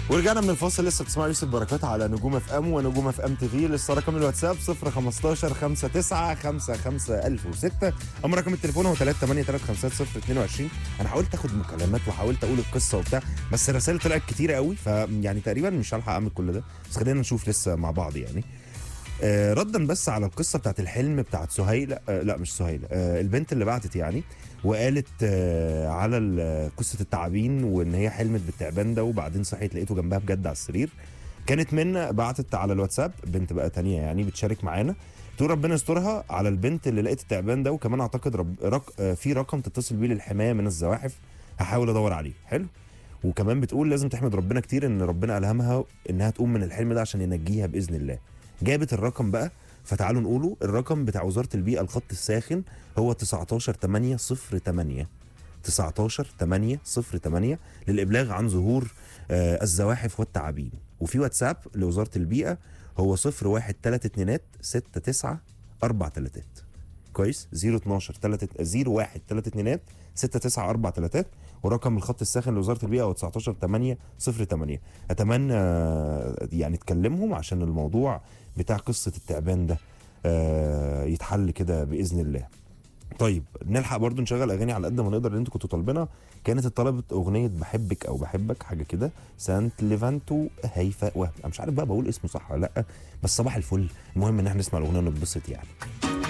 ورجعنا من الفاصل لسه بتسمعوا يوسف بركات على نجوم اف ام ونجوم اف ام تي في لسه رقم الواتساب 015 59 55006 اما رقم التليفون هو 383 انا حاولت اخد مكالمات وحاولت اقول القصه وبتاع بس الرسائل طلعت كتيره قوي فيعني تقريبا مش هلحق اعمل كل ده بس خلينا نشوف لسه مع بعض يعني آه ردا بس على القصه بتاعت الحلم بتاعت سهيله آه لا مش سهيله آه البنت اللي بعتت يعني وقالت آه على ال- قصه التعابين وان هي حلمت بالتعبان ده وبعدين صحيت لقيته جنبها بجد على السرير كانت من بعتت على الواتساب بنت بقى تانية يعني بتشارك معانا تقول ربنا يسترها على البنت اللي لقيت التعبان ده وكمان اعتقد رب رق آه في رقم تتصل بيه للحمايه من الزواحف هحاول ادور عليه حلو وكمان بتقول لازم تحمد ربنا كتير ان ربنا الهمها انها تقوم من الحلم ده عشان ينجيها باذن الله جابت الرقم بقى فتعالوا نقوله الرقم بتاع وزاره البيئه الخط الساخن هو 19 8 0 8 19 8 0 8 للابلاغ عن ظهور آه الزواحف والتعابين وفي واتساب لوزاره البيئه هو 01 3 2 6 9 4 3 كويس 012 3 01 3 2 6 9 4 3 ورقم الخط الساخن لوزاره البيئه هو 19 8 08 اتمنى آه، يعني تكلمهم عشان الموضوع بتاع قصه التعبان ده آه، يتحل كده باذن الله طيب نلحق برضو نشغل اغاني على قد ما نقدر اللي انتوا كنتوا طالبينها كانت اتطلبت اغنيه بحبك او بحبك حاجه كده سانت ليفانتو هيفاء وهب انا مش عارف بقى بقول اسمه صح ولا لا بس صباح الفل المهم ان احنا نسمع الاغنيه ونتبسط يعني